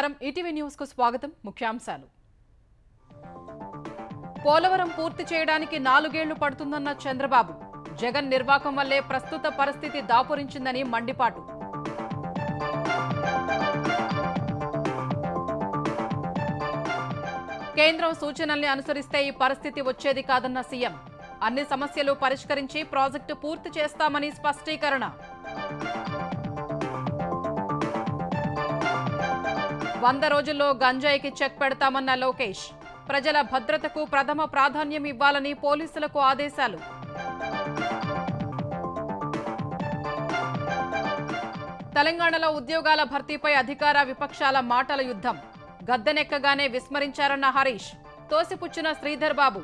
నమస్కారం ETV news కు స్వాగతం ముఖ్యాంశాలు పోలవరం పూర్తి చేయడానికి నాలుగేళ్లు పడుతుందన్న చంద్రబాబు జగన్ నిర్వాకం వల్లే ప్రస్తుత పరిస్థితి దాపురించిందని మండిపాటు కేంద్రం సూచనల్ని అనుసరిస్తే ఈ పరిస్థితి వచ్చేది కాదన్న సీఎం అన్ని సమస్యలు పరిష్కరించి ప్రాజెక్టు పూర్తి చేస్తామని స్పష్టీకరణ వంద రోజుల్లో గంజాయికి చెక్ పెడతామన్న లోకేష్ ప్రజల భద్రతకు ప్రథమ ప్రాధాన్యం ఇవ్వాలని పోలీసులకు ఆదేశాలు తెలంగాణలో ఉద్యోగాల భర్తీపై అధికార విపక్షాల మాటల యుద్ధం గద్దెనెక్కగానే విస్మరించారన్న హరీష్ తోసిపుచ్చిన శ్రీధర్ బాబు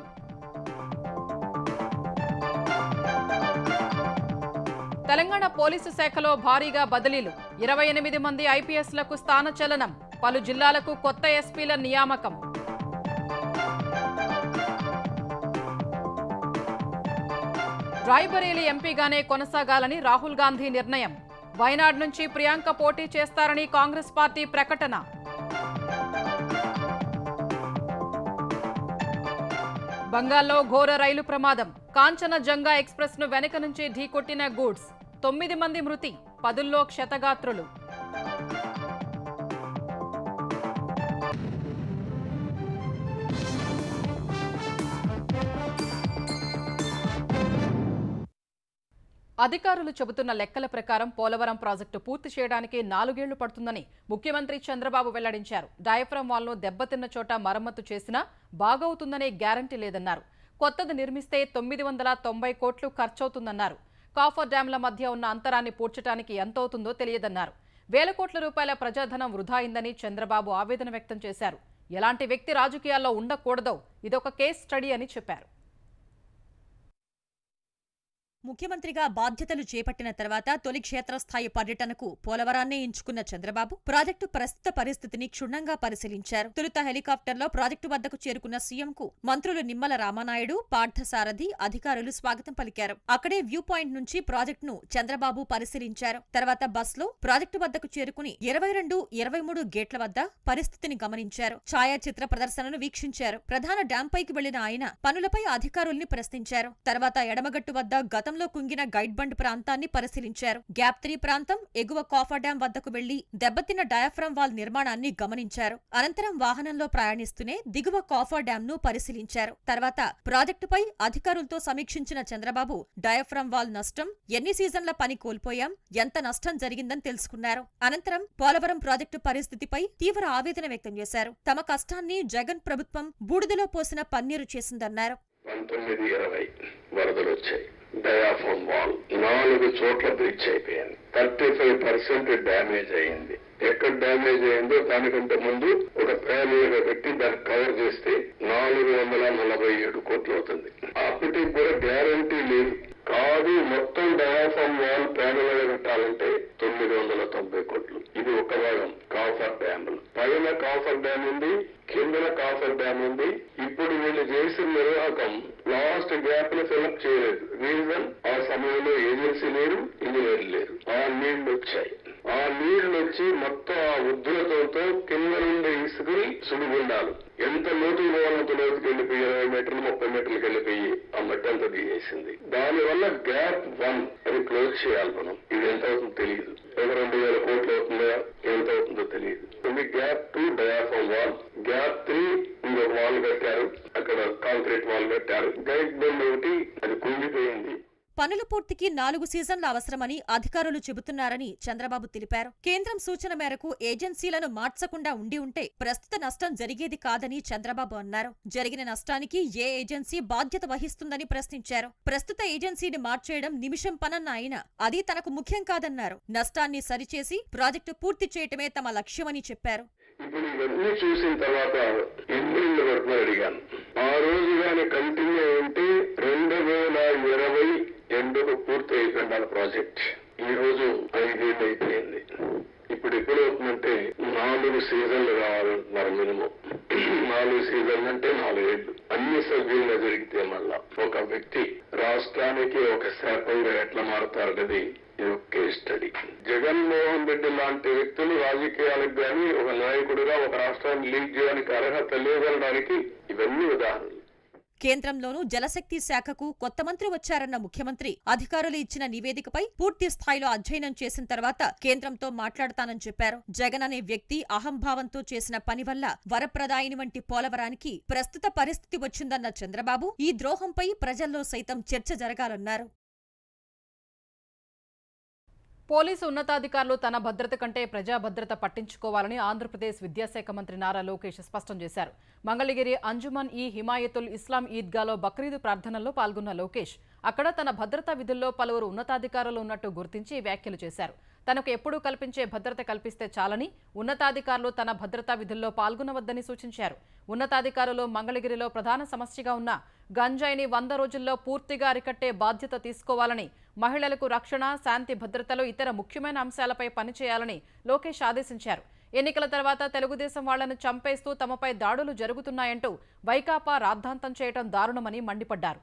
తెలంగాణ పోలీసు శాఖలో భారీగా బదిలీలు ఇరవై ఎనిమిది మంది ఐపీఎస్లకు స్థానచలనం పలు జిల్లాలకు కొత్త ఎస్పీల నియామకం రాయ్బరేలీ ఎంపీగానే కొనసాగాలని రాహుల్ గాంధీ నిర్ణయం వైనాడ్ నుంచి ప్రియాంక పోటీ చేస్తారని కాంగ్రెస్ పార్టీ ప్రకటన బంగాల్లో ఘోర రైలు ప్రమాదం కాంచన జంగా ఎక్స్ప్రెస్ ను వెనక నుంచి ఢీకొట్టిన గూడ్స్ తొమ్మిది మంది మృతి పదుల్లో క్షతగాత్రులు అధికారులు చెబుతున్న లెక్కల ప్రకారం పోలవరం ప్రాజెక్టు పూర్తి చేయడానికి నాలుగేళ్లు పడుతుందని ముఖ్యమంత్రి చంద్రబాబు వెల్లడించారు డయాఫ్రమ్ వాల్ను దెబ్బతిన్న చోట మరమ్మతు చేసినా బాగవుతుందనే గ్యారంటీ లేదన్నారు కొత్తది నిర్మిస్తే తొమ్మిది వందల తొంభై కోట్లు ఖర్చవుతుందన్నారు కాఫర్ డ్యాంల మధ్య ఉన్న అంతరాన్ని పూడ్చడానికి ఎంతవుతుందో తెలియదన్నారు వేల కోట్ల రూపాయల ప్రజాధనం వృధా అయిందని చంద్రబాబు ఆవేదన వ్యక్తం చేశారు ఎలాంటి వ్యక్తి రాజకీయాల్లో ఉండకూడదో ఇదొక కేస్ స్టడీ అని చెప్పారు ముఖ్యమంత్రిగా బాధ్యతలు చేపట్టిన తర్వాత తొలి క్షేత్రస్థాయి పర్యటనకు పోలవరాన్నే ఎంచుకున్న చంద్రబాబు ప్రాజెక్టు ప్రస్తుత పరిస్థితిని క్షుణ్ణంగా పరిశీలించారు తొలుత హెలికాప్టర్లో ప్రాజెక్టు వద్దకు చేరుకున్న సీఎంకు మంత్రులు నిమ్మల రామానాయుడు పార్థసారథి అధికారులు స్వాగతం పలికారు అక్కడే వ్యూ పాయింట్ నుంచి ప్రాజెక్టును చంద్రబాబు పరిశీలించారు తర్వాత బస్లో ప్రాజెక్టు వద్దకు చేరుకుని ఇరవై రెండు ఇరవై మూడు గేట్ల వద్ద పరిస్థితిని గమనించారు ఛాయాచిత్ర ప్రదర్శనను వీక్షించారు ప్రధాన డ్యాం పైకి వెళ్లిన ఆయన పనులపై అధికారుల్ని ప్రశ్నించారు తర్వాత ఎడమగట్టు వద్ద గతంలో కుంగిన గైడ్ బండ్ ప్రాంతాన్ని పరిశీలించారు గ్యాప్ త్రీ ప్రాంతం ఎగువ కాఫర్ డ్యాం వద్దకు వెళ్లి దెబ్బతిన్న డయాఫ్రమ్ వాల్ నిర్మాణాన్ని గమనించారు అనంతరం వాహనంలో ప్రయాణిస్తూనే దిగువ కాఫర్ డ్యాం ను పరిశీలించారు తర్వాత ప్రాజెక్టుపై అధికారులతో సమీక్షించిన చంద్రబాబు డయాఫ్రమ్ వాల్ నష్టం ఎన్ని సీజన్ల పని కోల్పోయాం ఎంత నష్టం జరిగిందని తెలుసుకున్నారు అనంతరం పోలవరం ప్రాజెక్టు పరిస్థితిపై తీవ్ర ఆవేదన వ్యక్తం చేశారు తమ కష్టాన్ని జగన్ ప్రభుత్వం బూడిదలో పోసిన పన్నీరు చేసిందన్నారు పంతొమ్మిది ఇరవై వరదలు వచ్చాయి డయాఫామ్ వాల్ నాలుగు చోట్ల బ్రిడ్జ్ అయిపోయింది థర్టీ ఫైవ్ పర్సెంట్ డ్యామేజ్ అయింది ఎక్కడ డ్యామేజ్ అయిందో దానికంటే ముందు ఒక ప్యానల్ పెట్టి దాన్ని కవర్ చేస్తే నాలుగు వందల నలభై ఏడు కోట్లు అవుతుంది అప్పటికి కూడా గ్యారంటీ లేదు కాదు మొత్తం డయాఫామ్ వాల్ ప్యానల్ పెట్టాలంటే తొమ్మిది వందల తొంభై కోట్లు ఇది ఒక భాగం కాఫర్ డ్యామ్ పైన కాఫర్ డ్యామ్ ఉంది కిందన కాఫర్ డ్యామ్ ఉంది ఇప్పుడు వీళ్ళు చేసిన నిర్వాహకం లాస్ట్ గ్యాప్ ని ఫిల్అప్ చేయలేదు రీజన్ ఆ సమయంలో ఏజెన్సీ లేరు ఇంజనీర్ లేరు ఆ నీళ్లు వచ్చాయి ఆ నీళ్లు వచ్చి మొత్తం ఆ ఉద్ధృతంతో కింద నుండి ఇసుకుని సుడిగుండాలు ఎంత లోతుకు పోవాలంత లోతుకి వెళ్ళిపోయి ఇరవై మీటర్లు ముప్పై మీటర్లకు వెళ్ళిపోయి ఆ మట్టి అంతా దిగేసింది దానివల్ల గ్యాప్ వన్ అది క్లోజ్ చేయాలి మనం ఇది ఎంత అవుతుందో తెలియదు ఒక రెండు వేల కోట్లు అవుతుందా ఎంత అవుతుందో తెలియదు ఇది gap two diaphragm wall gap three ఇంకొక వాల్ కట్టారు అక్కడ కాంక్రీట్ వాల్ కట్టారు గైడ్ బెండ్ ఒకటి అది కుంగిపోయింది పనుల పూర్తికి నాలుగు సీజన్ల అవసరమని అధికారులు చెబుతున్నారని చంద్రబాబు తెలిపారు కేంద్రం సూచన మేరకు ఏజెన్సీలను మార్చకుండా ఉండి ఉంటే ప్రస్తుత నష్టం జరిగేది కాదని చంద్రబాబు అన్నారు జరిగిన నష్టానికి ఏ ఏజెన్సీ బాధ్యత వహిస్తుందని ప్రశ్నించారు ప్రస్తుత ఏజెన్సీని మార్చేయడం నిమిషం పనన్న ఆయన అది తనకు ముఖ్యం కాదన్నారు నష్టాన్ని సరిచేసి ప్రాజెక్టు పూర్తి చేయటమే తమ లక్ష్యమని చెప్పారు ఇప్పుడు ఇవన్నీ చూసిన తర్వాత ఎన్ని ఇళ్ళు కడుతున్నారు అడిగాను ఆ రోజు కానీ కంటిన్యూ ఉంటే రెండు వేల ఇరవై ఎండుకు పూర్తి అయిపోయింది ప్రాజెక్ట్ ఈ రోజు ఐదేళ్ళు అయిపోయింది ఇప్పుడు ఎప్పుడు అవుతుందంటే నాలుగు సీజన్లు కావాలంటున్నారు మినిమం నాలుగు సీజన్లు అంటే నాలుగేళ్లు అన్ని సభ్యులుగా జరిగితే మళ్ళా ఒక వ్యక్తి రాష్ట్రానికి ఒక శాపంగా ఎట్లా మారుతారు అది ఇది ఒక case case study Jaganmohan Reddy లాంటి వ్యక్తులు రాజకీయాలకు గాని ఒక నాయకుడిగా ఒక రాష్ట్రాన్ని లీడ్ చేయడానికి అర్హత లేదనడానికి ఇవన్నీ ఉదాహరణలు కేంద్రంలోనూ జలశక్తి శాఖకు కొత్త మంత్రి వచ్చారన్న ముఖ్యమంత్రి అధికారులు ఇచ్చిన నివేదికపై పూర్తి స్థాయిలో అధ్యయనం చేసిన తర్వాత కేంద్రంతో మాట్లాడతానని చెప్పారు జగన్ అనే వ్యక్తి అహంభావంతో చేసిన పని వల్ల వరప్రదాయిని వంటి పోలవరానికి ప్రస్తుత పరిస్థితి వచ్చిందన్న చంద్రబాబు ఈ ద్రోహంపై ప్రజల్లో సైతం చర్చ జరగాలన్నారు పోలీసు ఉన్నతాధికారులు తన భద్రత కంటే ప్రజా భద్రత పట్టించుకోవాలని ఆంధ్రప్రదేశ్ విద్యాశాఖ మంత్రి నారా లోకేష్ స్పష్టం చేశారు మంగళగిరి అంజుమన్ ఈ హిమాయతుల్ ఇస్లాం ఈద్గాలో బక్రీద్ ప్రార్థనల్లో పాల్గొన్న లోకేష్ అక్కడ తన భద్రతా విధుల్లో పలువురు ఉన్నతాధికారులు ఉన్నట్టు గుర్తించి వ్యాఖ్యలు చేశారు తనకు ఎప్పుడూ కల్పించే భద్రత కల్పిస్తే చాలని ఉన్నతాధికారులు తన భద్రతా విధుల్లో పాల్గొనవద్దని సూచించారు ఉన్నతాధికారులు మంగళగిరిలో ప్రధాన సమస్యగా ఉన్న గంజాయిని వంద రోజుల్లో పూర్తిగా అరికట్టే బాధ్యత తీసుకోవాలని మహిళలకు రక్షణ శాంతి భద్రతలు ఇతర ముఖ్యమైన అంశాలపై పనిచేయాలని లోకేష్ ఆదేశించారు ఎన్నికల తర్వాత తెలుగుదేశం వాళ్లను చంపేస్తూ తమపై దాడులు జరుగుతున్నాయంటూ వైకాపా రాద్ధాంతం చేయడం దారుణమని మండిపడ్డారు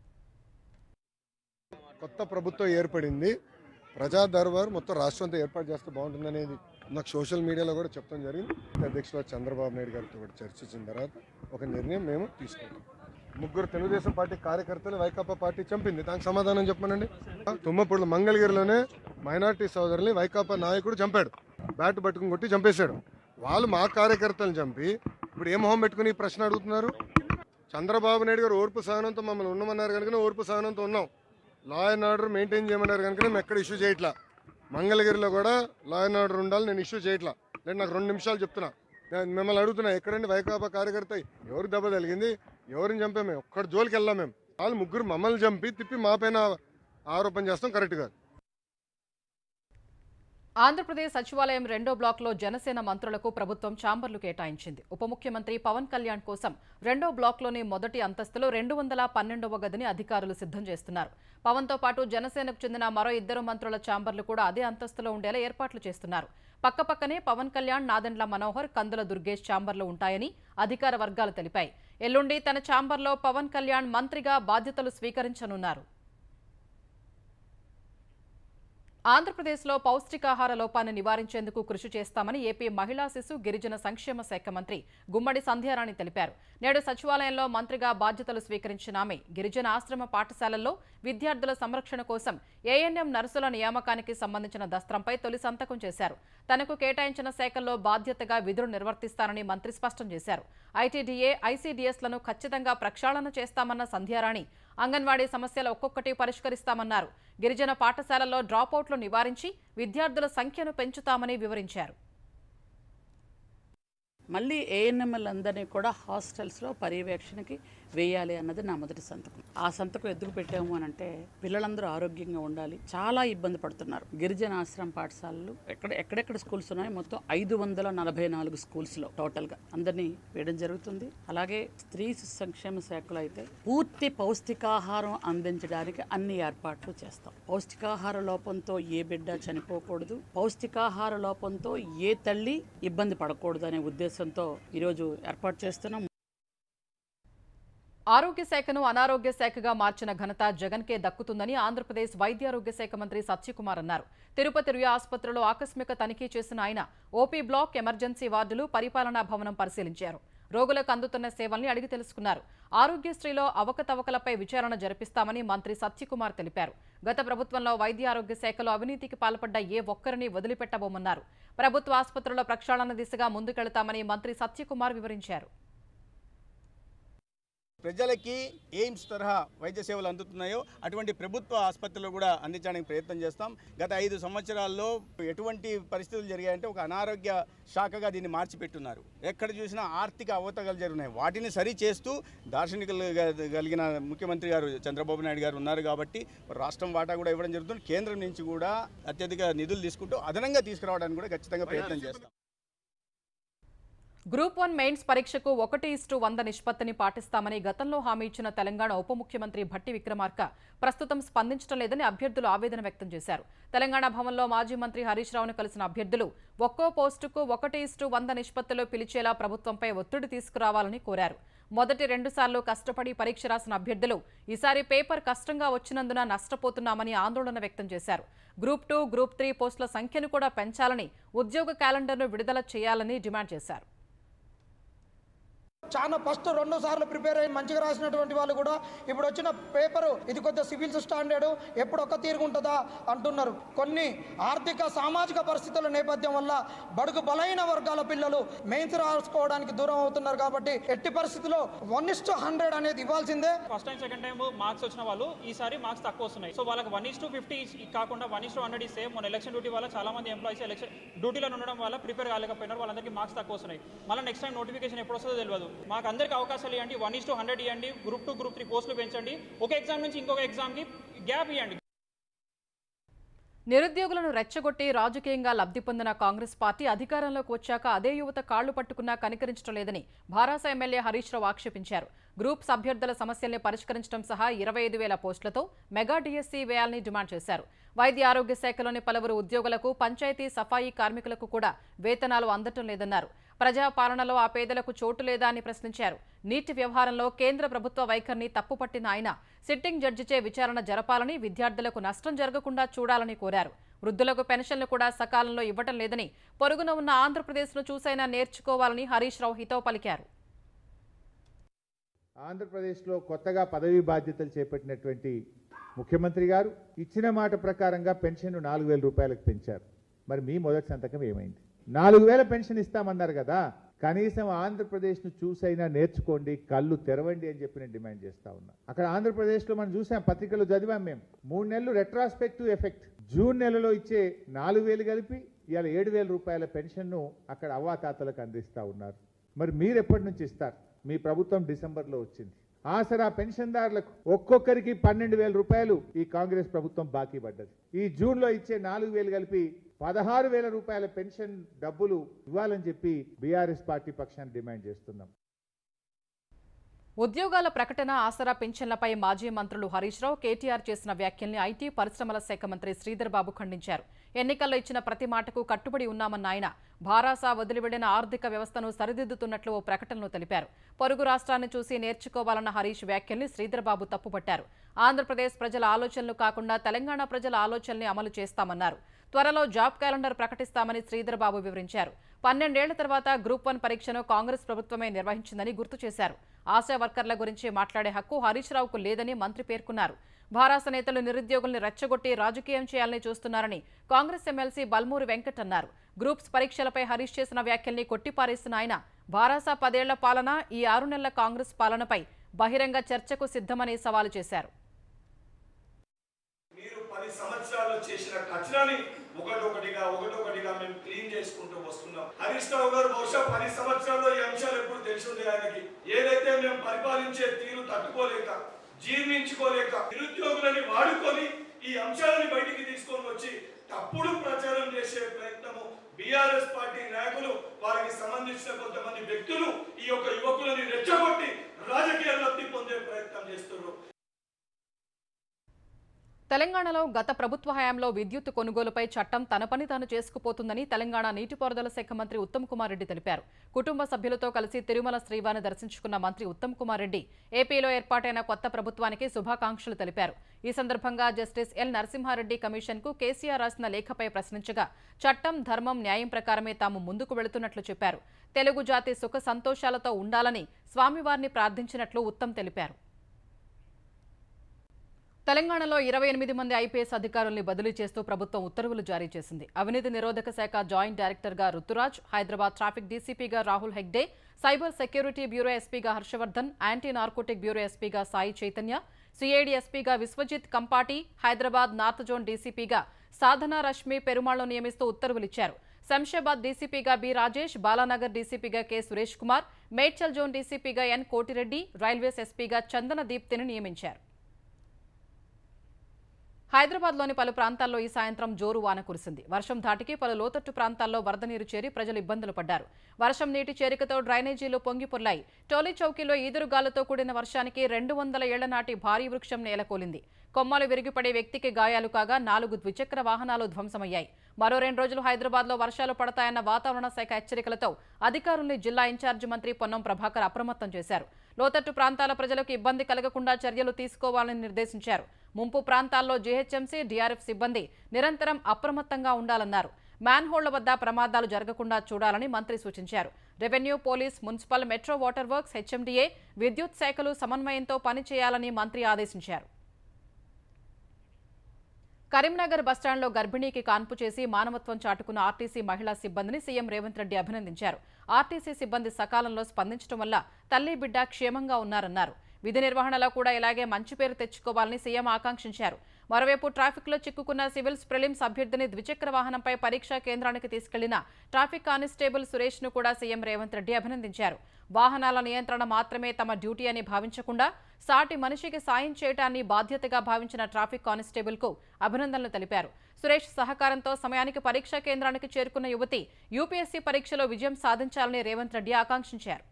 కొత్త ప్రభుత్వం ఏర్పడింది ప్రజా దర్బార్ మొత్తం రాష్ట్రం అంతా ఏర్పాటు చేస్తే బాగుంటుందనేది నాకు సోషల్ మీడియాలో కూడా చెప్తాం జరిగింది అధ్యక్షులు చంద్రబాబు నాయుడు గారితో కూడా చర్చించిన తర్వాత ఒక నిర్ణయం మేము తీసుకుంటాం ముగ్గురు తెలుగుదేశం పార్టీ కార్యకర్తలు వైకాపా పార్టీ చంపింది దానికి సమాధానం చెప్పమనండి తుమ్మపూడి మంగళగిరిలోనే మైనార్టీ సోదరుల్ని వైకాపా నాయకుడు చంపాడు బ్యాట్ పట్టుకుని కొట్టి చంపేశాడు వాళ్ళు మా కార్యకర్తలను చంపి ఇప్పుడు ఏ మొహం పెట్టుకుని ఈ ప్రశ్న అడుగుతున్నారు చంద్రబాబు నాయుడు గారు ఓర్పు సహనంతో మమ్మల్ని ఉండమన్నారు కనుక ఓర్పు సహనంతో ఉన్నాం లా అండ్ ఆర్డర్ మెయింటైన్ చేయమన్నారు కనుక మేము ఎక్కడ ఇష్యూ చేయట్లా మంగళగిరిలో కూడా లా అండ్ ఆర్డర్ ఉండాలి నేను ఇష్యూ చేయట్లా నేను నాకు రెండు నిమిషాలు చెప్తున్నా నేను మిమ్మల్ని అడుగుతున్నా ఎక్కడండి వైకాపా కార్యకర్త ఎవరు దెబ్బ తగిలింది ఎవరిని చంపాం మేము ఒక్కడి జోలికి వెళ్ళాం మేము వాళ్ళు ముగ్గురు మమ్మల్ని చంపి తిప్పి మా పైన ఆరోపణ చేస్తాం కరెక్ట్ కాదు ఆంధ్రప్రదేశ్ సచివాలయం రెండో బ్లాక్లో జనసేన మంత్రులకు ప్రభుత్వం ఛాంబర్లు కేటాయించింది ఉప ముఖ్యమంత్రి పవన్ కళ్యాణ్ కోసం రెండో బ్లాక్లోని మొదటి అంతస్తులో రెండు వందల పన్నెండవ గదిని అధికారులు సిద్ధం చేస్తున్నారు పవన్తో పాటు జనసేనకు చెందిన మరో ఇద్దరు మంత్రుల ఛాంబర్లు కూడా అదే అంతస్తులో ఉండేలా ఏర్పాట్లు చేస్తున్నారు పక్కపక్కనే పవన్ కళ్యాణ్ నాదెండ్ల మనోహర్ కందుల దుర్గేష్ ఛాంబర్లు ఉంటాయని అధికార వర్గాలు తెలిపాయి ఎల్లుండి తన ఛాంబర్లో పవన్ కళ్యాణ్ మంత్రిగా బాధ్యతలు స్వీకరించనున్నారు ఆంధ్రప్రదేశ్లో పౌష్టికాహార లోపాన్ని నివారించేందుకు కృషి చేస్తామని ఏపీ మహిళా శిశు గిరిజన సంక్షేమ శాఖ మంత్రి గుమ్మడి సంధ్యారాణి తెలిపారు నేడు సచివాలయంలో మంత్రిగా బాధ్యతలు స్వీకరించిన ఆమె గిరిజన ఆశ్రమ పాఠశాలల్లో విద్యార్థుల సంరక్షణ కోసం ఏఎన్ఎం నర్సుల నియామకానికి సంబంధించిన దస్త్రంపై తొలి సంతకం చేశారు తనకు కేటాయించిన శాఖల్లో బాధ్యతగా విధులు నిర్వర్తిస్తానని మంత్రి స్పష్టం చేశారు ఐటీడీఏ ఐసీడీఎస్లను ఖచ్చితంగా ప్రక్షాళన చేస్తామన్న సంధ్యారాణి అంగన్వాడీ సమస్యలు ఒక్కొక్కటి పరిష్కరిస్తామన్నారు గిరిజన పాఠశాలల్లో డ్రాపౌట్లు నివారించి విద్యార్థుల సంఖ్యను పెంచుతామని వివరించారు మళ్ళీ ఏఎన్ఎంఎల్ అందరినీ కూడా హాస్టల్స్లో పర్యవేక్షణకి వేయాలి అన్నది నా మొదటి సంతకం ఆ సంతకం ఎందుకు పెట్టాము అని అంటే పిల్లలందరూ ఆరోగ్యంగా ఉండాలి చాలా ఇబ్బంది పడుతున్నారు గిరిజన ఆశ్రమ పాఠశాలలు ఎక్కడ ఎక్కడెక్కడ స్కూల్స్ ఉన్నాయో మొత్తం ఐదు వందల నలభై నాలుగు స్కూల్స్లో టోటల్గా అందరినీ వేయడం జరుగుతుంది అలాగే స్త్రీ శిశు సంక్షేమ శాఖలో అయితే పూర్తి పౌష్టికాహారం అందించడానికి అన్ని ఏర్పాట్లు చేస్తాం పౌష్టికాహార లోపంతో ఏ బిడ్డ చనిపోకూడదు పౌష్టికాహార లోపంతో ఏ తల్లి ఇబ్బంది పడకూడదు అనే ఉద్దేశంతో ఈరోజు ఏర్పాటు చేస్తున్నాం ఆరోగ్య శాఖను అనారోగ్య శాఖగా మార్చిన ఘనత జగన్కే దక్కుతుందని ఆంధ్రప్రదేశ్ వైద్యారోగ్య శాఖ మంత్రి సత్యకుమార్ అన్నారు తిరుపతి రుయా ఆసుపత్రిలో ఆకస్మిక తనిఖీ చేసిన ఆయన ఓపీ బ్లాక్ ఎమర్జెన్సీ వార్డులు పరిపాలనా భవనం పరిశీలించారు రోగులకు అందుతున్న సేవల్ని అడిగి తెలుసుకున్నారు ఆరోగ్యశ్రీలో అవకతవకలపై విచారణ జరిపిస్తామని మంత్రి సత్యకుమార్ తెలిపారు గత ప్రభుత్వంలో వైద్య ఆరోగ్య శాఖలో అవినీతికి పాల్పడ్డ ఏ ఒక్కరిని వదిలిపెట్టబోమన్నారు ప్రభుత్వ ఆసుపత్రుల ప్రక్షాళన దిశగా ముందుకెళతామని మంత్రి సత్యకుమార్ వివరించారు ప్రజలకి ఎయిమ్స్ తరహా వైద్య సేవలు అందుతున్నాయో అటువంటి ప్రభుత్వ ఆసుపత్రులు కూడా అందించడానికి ప్రయత్నం చేస్తాం గత ఐదు సంవత్సరాల్లో ఎటువంటి పరిస్థితులు జరిగాయంటే ఒక అనారోగ్య శాఖగా దీన్ని మార్చిపెట్టున్నారు ఎక్కడ చూసినా ఆర్థిక అవతగలు జరుగుతున్నాయి వాటిని సరి చేస్తూ దార్శనికులు కలిగిన ముఖ్యమంత్రి గారు చంద్రబాబు నాయుడు గారు ఉన్నారు కాబట్టి రాష్ట్రం వాటా కూడా ఇవ్వడం జరుగుతుంది కేంద్రం నుంచి కూడా అత్యధిక నిధులు తీసుకుంటూ అదనంగా తీసుకురావడానికి కూడా ఖచ్చితంగా ప్రయత్నం చేస్తాం గ్రూప్ వన్ మెయిన్స్ పరీక్షకు ఒకటి ఇస్టు వంద నిష్పత్తిని పాటిస్తామని గతంలో హామీ ఇచ్చిన తెలంగాణ ఉప ముఖ్యమంత్రి భట్టి విక్రమార్క ప్రస్తుతం స్పందించడం లేదని అభ్యర్థులు ఆవేదన వ్యక్తం చేశారు తెలంగాణ భవన్లో మాజీ మంత్రి హరీష్ రావును కలిసిన అభ్యర్థులు ఒక్కో పోస్టుకు ఒకటి ఇస్టు వంద నిష్పత్తిలో పిలిచేలా ప్రభుత్వంపై ఒత్తిడి తీసుకురావాలని కోరారు మొదటి రెండుసార్లు కష్టపడి పరీక్ష రాసిన అభ్యర్థులు ఈసారి పేపర్ కష్టంగా వచ్చినందున నష్టపోతున్నామని ఆందోళన వ్యక్తం చేశారు గ్రూప్ టూ గ్రూప్ త్రీ పోస్టుల సంఖ్యను కూడా పెంచాలని ఉద్యోగ క్యాలెండర్ను విడుదల చేయాలని డిమాండ్ చేశారు చాలా ఫస్ట్ రెండు సార్లు ప్రిపేర్ అయ్యి మంచిగా రాసినటువంటి వాళ్ళు కూడా ఇప్పుడు వచ్చిన పేపరు ఇది కొద్దిగా సివిల్స్ స్టాండర్డ్ ఎప్పుడు ఒక్క తీరుగుంటుందా అంటున్నారు కొన్ని ఆర్థిక సామాజిక పరిస్థితుల నేపథ్యం వల్ల బడుగు బలైన వర్గాల పిల్లలు మెయిన్స్ రాసుకోవడానికి దూరం అవుతున్నారు కాబట్టి ఎట్టి పరిస్థితుల్లో వన్ ఇస్ టు హండ్రెడ్ అనేది ఇవ్వాల్సిందే first time second time marks వచ్చిన వాళ్ళు ఈసారి మార్క్స్ తక్కువ వస్తున్నాయి సో వాళ్ళకి వన్ ఇస్ టు ఫిఫ్టీ కాకుండా వన్ ఇస్ టు హండ్రెడ్ ఇస్తే మన ఎలక్షన్ డ్యూటీ వల్ల చాలా మంది ఎంప్లాయీస్ ఎలక్షన్ డ్యూటీలో ఉండడం వల్ల ప్రిపేర్ కాలేకపోయినారు వాళ్ళందరికీ మార్క్స్ తక్కువ వస్తున్నాయి మళ్ళీ నెక్స్ట్ టైం నోటిఫికేషన్ ఎప్పుడు వస్తుందో తెలియదు మాకు అందరికీ అవకాశాలు ఇవ్వండి వన్ ఇస్ టు హండ్రెడ్ ఇవ్వండి గ్రూప్ టూ గ్రూప్ త్రీ పోస్టులు పెంచండి ఒక ఎగ్జామ్ నుంచి ఇంకొక ఎగ్జామ్కి గ్యాప్ ఇవ్వండి నిరుద్యోగులను రెచ్చగొట్టి రాజకీయంగా లబ్ధి పొందిన కాంగ్రెస్ పార్టీ అధికారంలోకి వచ్చాక అదే యువత కాళ్లు పట్టుకున్నా కనికరించడం లేదని భారాస ఎమ్మెల్యే హరీష్ రావు ఆక్షేపించారు గ్రూప్స్ అభ్యర్థుల సమస్యల్ని పరిష్కరించడం సహా ఇరవై ఐదు వేల పోస్టులతో మెగా డిఎస్సీ వేయాలని డిమాండ్ చేశారు వైద్య ఆరోగ్య శాఖలోని పలువురు ఉద్యోగులకు పంచాయతీ సఫాయి కార్మికులకు కూడా వేతనాలు అందటం లేదన్నారు ప్రజా పాలనలో ఆ పేదలకు చోటు లేదా అని ప్రశ్నించారు నీటి వ్యవహారంలో కేంద్ర ప్రభుత్వ వైఖరిని తప్పుపట్టిన ఆయన సిట్టింగ్ జడ్జిచే విచారణ జరపాలని విద్యార్థులకు నష్టం జరగకుండా చూడాలని కోరారు వృద్ధులకు పెన్షన్లు కూడా సకాలంలో ఇవ్వటం లేదని పొరుగున ఉన్న ఆంధ్రప్రదేశ్ను చూసైనా నేర్చుకోవాలని హరీష్ రావు హితవు పలికారు ఆంధ్రప్రదేశ్లో కొత్తగా పదవీ బాధ్యతలు చేపట్టినటువంటి ముఖ్యమంత్రి గారు ఇచ్చిన మాట ప్రకారంగా పెన్షన్ నాలుగు వేల రూపాయలకు పెంచారు మరి మీ మొదటి సంతకం ఏమైంది నాలుగు వేల పెన్షన్ ఇస్తామన్నారు కదా కనీసం ఆంధ్రప్రదేశ్ను చూసైనా నేర్చుకోండి కళ్ళు తెరవండి అని చెప్పి నేను డిమాండ్ చేస్తా ఉన్నా అక్కడ ఆంధ్రప్రదేశ్లో మనం చూసాం పత్రికలు చదివాం మేము మూడు నెలలు రెట్రాస్పెక్టివ్ ఎఫెక్ట్ జూన్ నెలలో ఇచ్చే నాలుగు వేలు కలిపి ఇవాళ ఏడు వేల రూపాయల పెన్షన్ను అక్కడ అవ్వాతాతలకు అందిస్తా ఉన్నారు మరి మీరు ఎప్పటి నుంచి ఇస్తారు మీ ప్రభుత్వం డిసెంబర్లో వచ్చింది ఆసరా పెన్షన్దారులకు ఒక్కొక్కరికి పన్నెండు వేల రూపాయలు ఈ కాంగ్రెస్ ప్రభుత్వం బాకీ పడ్డది ఈ జూన్లో ఇచ్చే నాలుగు వేలు కలిపి పదహారు వేల రూపాయల పెన్షన్ డబ్బులు ఇవ్వాలని చెప్పి బీఆర్ఎస్ పార్టీ పక్షాన్ని డిమాండ్ చేస్తున్నాం ఉద్యోగాల ప్రకటన ఆసరా పింఛన్లపై మాజీ మంత్రులు హరీష్ రావు కేటీఆర్ చేసిన వ్యాఖ్యల్ని ఐటీ పరిశ్రమల శాఖ మంత్రి శ్రీధర్ బాబు ఖండించారు ఎన్నికల్లో ఇచ్చిన ప్రతి మాటకు కట్టుబడి ఉన్నామన్న ఆయన భారాసా వదిలివెళ్లిన ఆర్థిక వ్యవస్థను సరిదిద్దుతున్నట్లు ఓ ప్రకటనలో తెలిపారు పొరుగు రాష్ట్రాన్ని చూసి నేర్చుకోవాలన్న హరీష్ వ్యాఖ్యల్ని శ్రీధర్ బాబు తప్పుపట్టారు ఆంధ్రప్రదేశ్ ప్రజల ఆలోచనలు కాకుండా తెలంగాణ ప్రజల ఆలోచనల్ని అమలు చేస్తామన్నారు త్వరలో జాబ్ క్యాలెండర్ ప్రకటిస్తామని శ్రీధర్ బాబు వివరించారు పన్నెండేళ్ల తర్వాత గ్రూప్ వన్ పరీక్షను కాంగ్రెస్ ప్రభుత్వమే నిర్వహించిందని గుర్తు చేశారు ఆశా వర్కర్ల గురించి మాట్లాడే హక్కు హరీష్ రావుకు లేదని మంత్రి పేర్కొన్నారు భారాస నేతలు నిరుద్యోగుల్ని రెచ్చగొట్టి రాజకీయం చేయాలని చూస్తున్నారని కాంగ్రెస్ ఎమ్మెల్సీ బల్మూరి వెంకట్ అన్నారు గ్రూప్స్ పరీక్షలపై హరీష్ చేసిన వ్యాఖ్యల్ని కొట్టిపారేసిన ఆయన భారాస పదేళ్ల పాలన ఈ ఆరు నెలల కాంగ్రెస్ పాలనపై బహిరంగ చర్చకు సిద్ధమని సవాలు చేశారు మీరు పది సంవత్సరాలు చేసిన కచరాని ఒకటొకటిగా ఒకటొకటిగా మేము క్లీన్ చేసుకుంటూ వస్తున్నాం హరీష్ రావు గారు బహుశా పది సంవత్సరాల్లో ఈ అంశాలు ఎప్పుడు తెలిసి ఉంది ఆయనకి ఏదైతే మేము పరిపాలించే తీరు తట్టుకోలేక జీర్ణించుకోలేక నిరుద్యోగులని వాడుకొని ఈ అంశాలని బయటికి తీసుకొని వచ్చి తప్పుడు ప్రచారం చేసే ప్రయత్నము బీఆర్ఎస్ పార్టీ నాయకులు వారికి సంబంధించిన కొంతమంది వ్యక్తులు ఈ యొక్క యువకులని రెచ్చగొట్టి రాజకీయ లబ్ధి పొందే ప్రయత్నం చేస్తున్నారు తెలంగాణలో గత ప్రభుత్వ హయాంలో విద్యుత్ కొనుగోలుపై చట్టం తన పని తాను చేసుకుపోతుందని తెలంగాణ నీటిపారుదల శాఖ మంత్రి ఉత్తమ్ కుమార్ రెడ్డి తెలిపారు కుటుంబ సభ్యులతో కలిసి తిరుమల శ్రీవారిని దర్శించుకున్న మంత్రి ఉత్తమ్ కుమార్ రెడ్డి ఏపీలో ఏర్పాటైన కొత్త ప్రభుత్వానికి శుభాకాంక్షలు తెలిపారు ఈ సందర్భంగా జస్టిస్ ఎల్ నరసింహారెడ్డి కమిషన్కు కేసీఆర్ రాసిన లేఖపై ప్రశ్నించగా చట్టం ధర్మం న్యాయం ప్రకారమే తాము ముందుకు వెళుతున్నట్లు చెప్పారు తెలుగు జాతి సుఖ సంతోషాలతో ఉండాలని స్వామివారిని ప్రార్థించినట్లు ఉత్తమ్ తెలిపారు తెలంగాణలో ఇరవై ఎనిమిది మంది ఐపీఎస్ అధికారుల్ని బదిలీ చేస్తూ ప్రభుత్వం ఉత్తర్వులు జారీ చేసింది అవినీతి నిరోధక శాఖ జాయింట్ డైరెక్టర్గా రుతురాజ్ హైదరాబాద్ ట్రాఫిక్ డీసీపీగా Rahul Hegde cyber security bureau ఎస్పీగా హర్షవర్ధన్ యాంటీ నార్కోటిక్ బ్యూరో ఎస్పీగా సాయి చైతన్య సిఐడి ఎస్పీగా విశ్వజిత్ కంపాటి హైదరాబాద్ నార్త్ జోన్ డీసీపీగా సాధన రష్మి పెరుమాళ్లు నియమిస్తూ ఉత్తర్వులిచ్చారు శంషాబాద్ డీసీపీగా బి రాజేష్ బాలానగర్ డీసీపీగా కె సురేష్ కుమార్ మేడ్చల్ జోన్ డీసీపీగా ఎన్ కోటిరెడ్డి రైల్వేస్ ఎస్పీగా చందన దీప్తిని నియమించారు హైదరాబాద్లోని పలు ప్రాంతాల్లో ఈ సాయంత్రం జోరు వాన కురిసింది వర్షం ధాటికి పలు లోతట్టు ప్రాంతాల్లో వరద నీరు చేరి ప్రజలు ఇబ్బందులు పడ్డారు వర్షం నీటి చేరికతో డ్రైనేజీలు పొంగి పొర్లాయి టోలీ చౌకీలో ఈదురుగాలతో కూడిన వర్షానికి రెండు వందల ఏళ్ల నాటి భారీ వృక్షం నేలకూలింది కొమ్మలు విరిగిపడే వ్యక్తికి గాయాలు కాగా నాలుగు ద్విచక్ర వాహనాలు ధ్వంసమయ్యాయి మరో రెండు రోజులు హైదరాబాద్లో వర్షాలు పడతాయన్న వాతావరణ శాఖ హెచ్చరికలతో అధికారుల్ని జిల్లా ఇన్ఛార్జి మంత్రి పొన్నం ప్రభాకర్ అప్రమత్తం చేశారు లోతట్టు ప్రాంతాల ప్రజలకు ఇబ్బంది కలగకుండా చర్యలు తీసుకోవాలని నిర్దేశించారు ముంపు ప్రాంతాల్లో జీహెచ్ఎంసీ డీఆర్ఎఫ్ సిబ్బంది నిరంతరం అప్రమత్తంగా ఉండాలన్నారు మ్యాన్హోళ్ల వద్ద ప్రమాదాలు జరగకుండా చూడాలని మంత్రి సూచించారు revenue police municipal metro water works HMDA విద్యుత్ శాఖలు సమన్వయంతో పనిచేయాలని మంత్రి ఆదేశించారు కరీంనగర్ బస్టాండ్లో గర్భిణీకి కాన్పు చేసి మానవత్వం చాటుకున్న ఆర్టీసీ మహిళా సిబ్బందిని సీఎం రేవంత్ రెడ్డి అభినందించారు ఆర్టీసీ సిబ్బంది సకాలంలో స్పందించడం వల్ల తల్లి బిడ్డ క్షేమంగా ఉన్నారన్నారు విధి నిర్వహణలో కూడా ఇలాగే మంచి పేరు తెచ్చుకోవాలని సీఎం ఆకాంక్షించారు మరోవైపు ట్రాఫిక్లో చిక్కుకున్న సివిల్స్ ప్రిలిమ్స్ అభ్యర్థిని ద్విచక్ర వాహనంపై పరీక్షా కేంద్రానికి తీసుకెళ్లిన ట్రాఫిక్ కానిస్టేబుల్ సురేష్ ను కూడా సీఎం రేవంత్ రెడ్డి అభినందించారు వాహనాల నియంత్రణ మాత్రమే తమ డ్యూటీ అని భావించకుండా సాటి మనిషికి సాయం చేయటాన్ని బాధ్యతగా భావించిన ట్రాఫిక్ కానిస్టేబుల్ కు అభినందనలు తెలిపారు సురేష్ సహకారంతో సమయానికి పరీక్షా కేంద్రానికి చేరుకున్న యువతి యూపీఎస్సీ పరీక్షలో విజయం సాధించాలని రేవంత్ రెడ్డి ఆకాంక్షించారు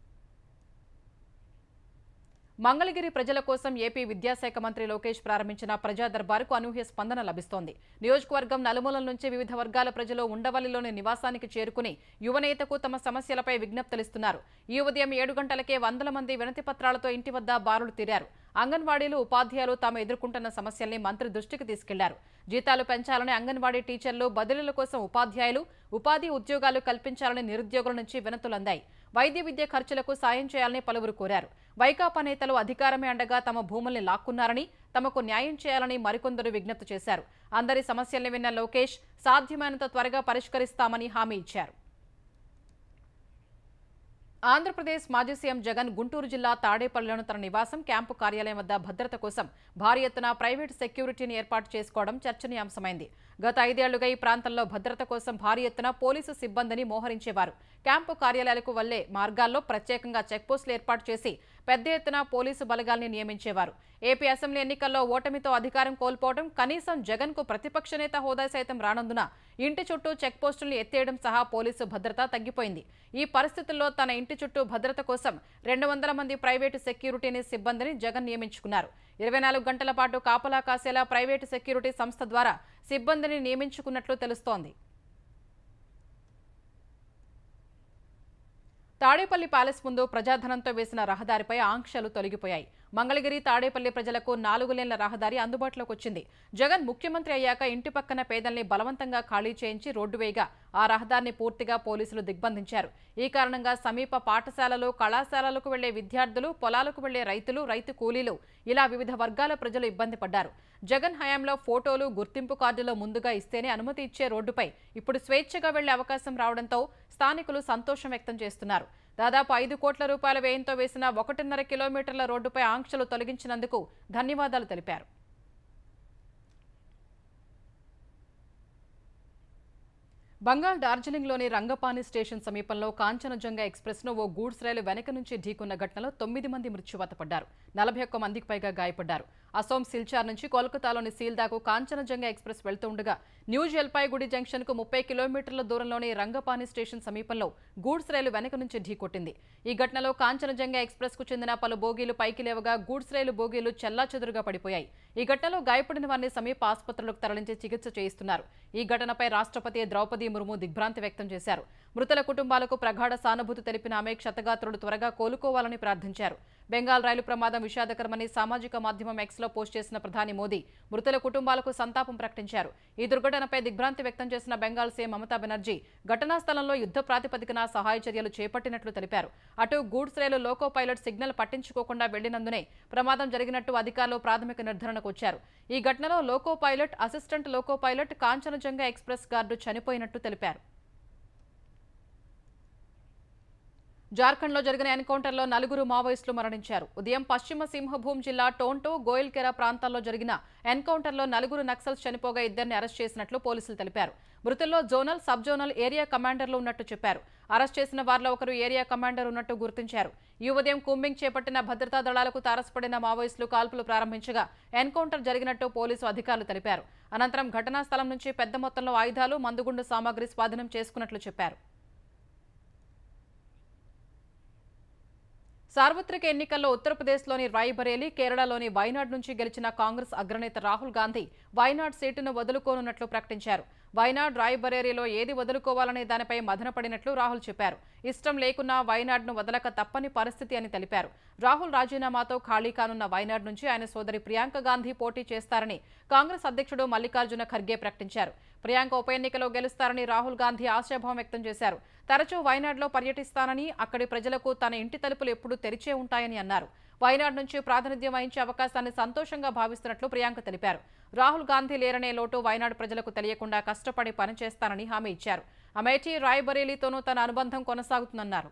మంగళగిరి ప్రజల కోసం ఏపీ విద్యాశాఖ మంత్రి లోకేష్ ప్రారంభించిన ప్రజా దర్బారుకు అనూహ్య స్పందన లభిస్తోంది నియోజకవర్గం నలుమూలల నుంచి వివిధ వర్గాల ప్రజలు ఉండవల్లిలోని నివాసానికి చేరుకుని యువనేతకు తమ సమస్యలపై విజ్ఞప్తులిస్తున్నారు ఈ ఉదయం ఏడు గంటలకే వందల మంది వినతి పత్రాలతో ఇంటి వద్ద బారులు తీరారు అంగన్వాడీలు ఉపాధ్యాయులు తాము ఎదుర్కొంటున్న సమస్యల్ని మంత్రి దృష్టికి తీసుకెళ్లారు జీతాలు పెంచాలని అంగన్వాడీ టీచర్లు బదిలీల కోసం ఉపాధ్యాయులు ఉపాధి ఉద్యోగాలు కల్పించాలని నిరుద్యోగుల నుంచి వినతులందాయి వైద్య విద్య ఖర్చులకు సాయం చేయాలని పలువురు కోరారు వైకాపా నేతలు అధికారమే అండగా తమ భూముల్ని లాక్కున్నారని తమకు న్యాయం చేయాలని మరికొందరు విజ్ఞప్తి చేశారు అందరి సమస్యల్ని విన్న లోకేష్ సాధ్యమైనంత త్వరగా పరిష్కరిస్తామని హామీ ఇచ్చారు ఆంధ్రప్రదేశ్ మాజీ సీఎం జగన్ గుంటూరు జిల్లా తాడేపల్లిలోని తన నివాసం క్యాంపు కార్యాలయం వద్ద భద్రత కోసం భారీ ఎత్తున ప్రైవేట్ సెక్యూరిటీని ఏర్పాటు చేసుకోవడం చర్చనీయాంశమైంది గత ఐదేళ్లుగా ఈ ప్రాంతంలో భద్రత కోసం భారీ ఎత్తున పోలీసు సిబ్బందిని మోహరించేవారు క్యాంపు కార్యాలయాలకు వెళ్లే మార్గాల్లో ప్రత్యేకంగా చెక్పోస్టులు ఏర్పాటు చేసి పెద్ద ఎత్తున పోలీసు బలగాల్ని నియమించేవారు ఏపీ అసెంబ్లీ ఎన్నికల్లో ఓటమితో అధికారం కోల్పోవడం కనీసం జగన్ కు ప్రతిపక్ష నేత హోదా సైతం రానందున ఇంటి చుట్టూ చెక్పోస్టులను ఎత్తేయడం సహా పోలీసు భద్రత తగ్గిపోయింది ఈ పరిస్థితుల్లో తన ఇంటి చుట్టూ భద్రత కోసం రెండు వందల మంది ప్రైవేటు సెక్యూరిటీని సిబ్బందిని జగన్ నియమించుకున్నారు ఇరవై నాలుగు గంటల పాటు కాపలా కాసేలా ప్రైవేటు సెక్యూరిటీ సంస్థ ద్వారా సిబ్బందిని నియమించుకున్నట్లు తెలుస్తోంది తాడేపల్లి ప్యాలెస్ ముందు ప్రజాధనంతో వేసిన రహదారిపై ఆంక్షలు తొలగిపోయాయి మంగళగిరి తాడేపల్లి ప్రజలకు నాలుగు లేన్ల రహదారి అందుబాటులోకి వచ్చింది జగన్ ముఖ్యమంత్రి అయ్యాక ఇంటి పక్కన పేదల్ని బలవంతంగా ఖాళీ చేయించి రోడ్డు వేయగా ఆ రహదారిని పూర్తిగా పోలీసులు దిగ్బంధించారు ఈ కారణంగా సమీప పాఠశాలలు కళాశాలలకు వెళ్లే విద్యార్థులు పొలాలకు వెళ్లే రైతులు రైతు కూలీలు ఇలా వివిధ వర్గాల ప్రజలు ఇబ్బంది పడ్డారు జగన్ హయాంలో ఫోటోలు గుర్తింపు కార్డులు ముందుగా ఇస్తేనే అనుమతి ఇచ్చే రోడ్డుపై ఇప్పుడు స్వేచ్ఛగా వెళ్లే అవకాశం రావడంతో స్థానికులు సంతోషం వ్యక్తం చేస్తున్నారు దాదాపు ఐదు కోట్ల రూపాయల వ్యయంతో వేసిన ఒకటిన్నర కిలోమీటర్ల రోడ్డుపై ఆంక్షలు తొలగించినందుకు ధన్యవాదాలు తెలిపారు బంగాల్ డార్జిలింగ్లోని రంగపాని స్టేషన్ సమీపంలో కాంచనజంగా ఎక్స్ప్రెస్ను ఓ గూడ్స్ రైలు వెనక నుంచి ఢీకొన్న ఘటనలో తొమ్మిది మంది మృత్యువాత పడ్డారు నలభై ఒక్క మందికి పైగా గాయపడ్డారు అసోం సిల్చార్ నుంచి కోల్కతాలోని సీల్దాకు కాంచనజంగా ఎక్స్ప్రెస్ వెళ్తుండగా న్యూ జల్పాయిగుడి జంక్షన్కు ముప్పై కిలోమీటర్ల దూరంలోని రంగపాని స్టేషన్ సమీపంలో గూడ్స్ రైలు వెనక నుంచి ఢీకొట్టింది ఈ ఘటనలో కాంచనజంగా ఎక్స్ప్రెస్ కు చెందిన పలు బోగీలు పైకి లేవగా గూడ్స్ రైలు బోగీలు చెల్లాచెదురుగా పడిపోయాయి ఈ ఘటనలో గాయపడిన వారిని సమీప ఆసుపత్రులకు తరలించి చికిత్స చేయిస్తున్నారు ఈ ఘటనపై రాష్ట్రపతి ద్రౌపది ముర్ము దిగ్భ్రాంతి వ్యక్తం చేశారు మృతుల కుటుంబాలకు ప్రగాఢ సానుభూతి తెలిపిన ఆమె క్షతగాత్రుడు త్వరగా కోలుకోవాలని ప్రార్థించారు బెంగాల్ రైలు ప్రమాదం విషాదకరమని సామాజిక మాధ్యమం ఎక్స్ లో పోస్ట్ చేసిన ప్రధాని మోదీ మృతుల కుటుంబాలకు సంతాపం ప్రకటించారు ఈ దుర్ఘటనపై దిగ్భ్రాంతి వ్యక్తం చేసిన బెంగాల్ సీఎం మమతా బెనర్జీ ఘటనా స్థలంలో యుద్ధ ప్రాతిపదికన సహాయ చర్యలు చేపట్టినట్లు తెలిపారు అటు గూడ్స్ రైలు లోకో పైలట్ సిగ్నల్ పట్టించుకోకుండా వెళ్లినందునే ప్రమాదం జరిగినట్టు అధికారులు ప్రాథమిక నిర్ధారణకు వచ్చారు ఈ ఘటనలో loco pilot assistant loco pilot Kanchenjunga express guard చనిపోయినట్టు తెలిపారు జార్ఖండ్లో జరిగిన ఎన్కౌంటర్లో నలుగురు మావోయిస్టులు మరణించారు ఉదయం పశ్చిమ సింహభూమ్ జిల్లా టోంటో గోయల్కెరా ప్రాంతాల్లో జరిగిన ఎన్కౌంటర్లో నలుగురు నక్సల్స్ చనిపోగా ఇద్దరిని అరెస్ట్ చేసినట్లు పోలీసులు తెలిపారు మృతుల్లో జోనల్ సబ్ జోనల్ ఏరియా కమాండర్లు ఉన్నట్టు చెప్పారు అరెస్ట్ చేసిన వారిలో ఒకరు ఏరియా కమాండర్ ఉన్నట్టు గుర్తించారు ఈ ఉదయం కుంబింగ్ చేపట్టిన భద్రతా దళాలకు తారసపడిన మావోయిస్టులు కాల్పులు ప్రారంభించగా ఎన్కౌంటర్ జరిగినట్టు పోలీసు అధికారులు తెలిపారు అనంతరం ఘటనా స్థలం నుంచి పెద్ద మొత్తంలో ఆయుధాలు మందుగుండు సామాగ్రి స్వాధీనం చేసుకున్నట్లు చెప్పారు సార్వత్రిక ఎన్నికల్లో ఉత్తరప్రదేశ్లోని రాయ్బరేలీ కేరళలోని వైనాడ్ నుంచి గెలిచిన కాంగ్రెస్ అగ్రనేత రాహుల్ గాంధీ వైనాడ్ సీటును వదులుకోనున్నట్లు ప్రకటించారు వైనాడ్ రాయ్బరేలీలో ఏది వదులుకోవాలనే దానిపై మదనపడినట్లు రాహుల్ చెప్పారు ఇష్టం లేకున్నా వైనాడ్ను వదలక తప్పని పరిస్థితి అని తెలిపారు రాహుల్ రాజీనామాతో ఖాళీ కానున్న వైనాడ్ నుంచి ఆయన సోదరి ప్రియాంక గాంధీ పోటీ చేస్తారని కాంగ్రెస్ అధ్యక్షుడు మల్లికార్జున ఖర్గే ప్రకటించారు ప్రియాంక ఉప ఎన్నికలో గెలుస్తారని రాహుల్ గాంధీ ఆశాభావం వ్యక్తం చేశారు తరచూ వైనాడ్లో పర్యటిస్తానని అక్కడి ప్రజలకు తన ఇంటి తలుపులు ఎప్పుడూ తెరిచే ఉంటాయని అన్నారు వైనాడ్ నుంచి ప్రాతినిధ్యం వహించే అవకాశాన్ని సంతోషంగా భావిస్తున్నట్లు ప్రియాంక తెలిపారు రాహుల్ గాంధీ లేరనే లోటు వైనాడ్ ప్రజలకు తెలియకుండా కష్టపడి పనిచేస్తానని హామీ ఇచ్చారు అమేఠీ రాయ్బరేలీతోనూ తన అనుబంధం కొనసాగుతుందన్నారు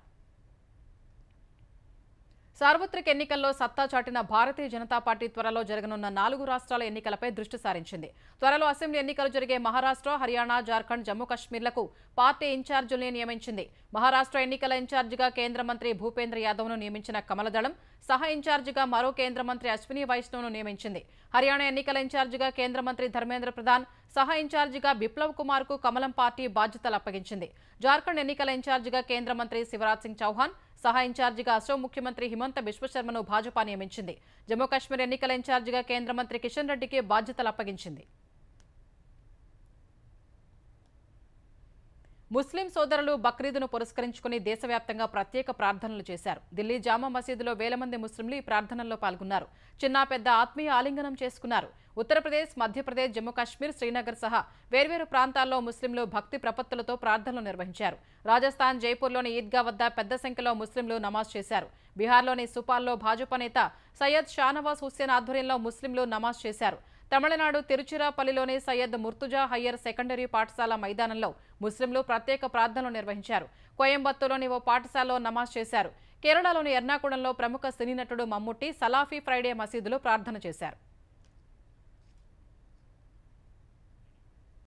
సార్వత్రిక ఎన్నికల్లో సత్తా చాటిన భారతీయ జనతా పార్టీ త్వరలో జరగనున్న నాలుగు రాష్ట్రాల ఎన్నికలపై దృష్టి సారించింది త్వరలో అసెంబ్లీ ఎన్నికలు జరిగే మహారాష్ట్ర హర్యానా జార్ఖండ్ జమ్మూ కశ్మీర్లకు పార్టీ ఇన్ఛార్జీల్ని నియమించింది మహారాష్ట్ర ఎన్నికల ఇన్ఛార్జిగా కేంద్ర మంత్రి భూపేంద్ర యాదవ్ను నియమించిన కమలదళం సహా ఇన్ఛార్జిగా మరో కేంద్ర మంత్రి అశ్విని వైష్ణవ్ను నియమించింది హర్యానా ఎన్నికల ఇన్ఛార్జిగా కేంద్ర మంత్రి ధర్మేంద్ర ప్రధాన్ సహా ఇన్ఛార్జిగా బిప్లవ్ కుమార్ కు కమలం పార్టీ బాధ్యతలు అప్పగించింది జార్ఖండ్ ఎన్నికల ఇన్ఛార్జిగా కేంద్ర మంత్రి శివరాజ్ సింగ్ చౌహాన్ సహా ఇన్ఛార్జిగా అసోం ముఖ్యమంత్రి హిమంత బిశ్వశర్మను భాజపా నియమించింది జమ్మూ కాశ్మీర్ ఎన్నికల ఇన్ఛార్జిగా కేంద్ర మంత్రి కిషన్ రెడ్డికి బాధ్యతలు అప్పగించింది ముస్లిం సోదరులు బక్రీదును పురస్కరించుకుని దేశవ్యాప్తంగా ప్రత్యేక ప్రార్థనలు చేశారు ఢిల్లీ జామా మసీదులో వేల మంది ముస్లింలు ఈ ప్రార్థనల్లో పాల్గొన్నారు చిన్న పెద్ద ఆత్మీయ ఆలింగనం చేసుకున్నారు ఉత్తరప్రదేశ్ మధ్యప్రదేశ్ జమ్మూ కాశ్మీర్ శ్రీనగర్ సహా వేర్వేరు ప్రాంతాల్లో ముస్లింలు భక్తి ప్రపత్తులతో ప్రార్థనలు నిర్వహించారు రాజస్థాన్ జైపూర్లోని ఈద్గా వద్ద పెద్ద సంఖ్యలో ముస్లింలు నమాజ్ చేశారు బీహార్లోని సుపాల్లో భాజపా నేత సయ్యద్ షానవాజ్ హుస్సేన్ ఆధ్వర్యంలో ముస్లింలు నమాజ్ చేశారు తమిళనాడు తిరుచిరాపల్లిలోని సయ్యద్ ముర్తుజా హయ్యర్ సెకండరీ పాఠశాల మైదానంలో ముస్లింలు ప్రత్యేక ప్రార్థనలు నిర్వహించారు కోయంబత్తూలోని ఓ పాఠశాలలో నమాజ్ చేశారు కేరళలోని ఎర్నాకుళంలో ప్రముఖ సినీ నటుడు మమ్ముట్టి సలాఫీ ఫ్రైడే మసీదులో ప్రార్థన చేశారు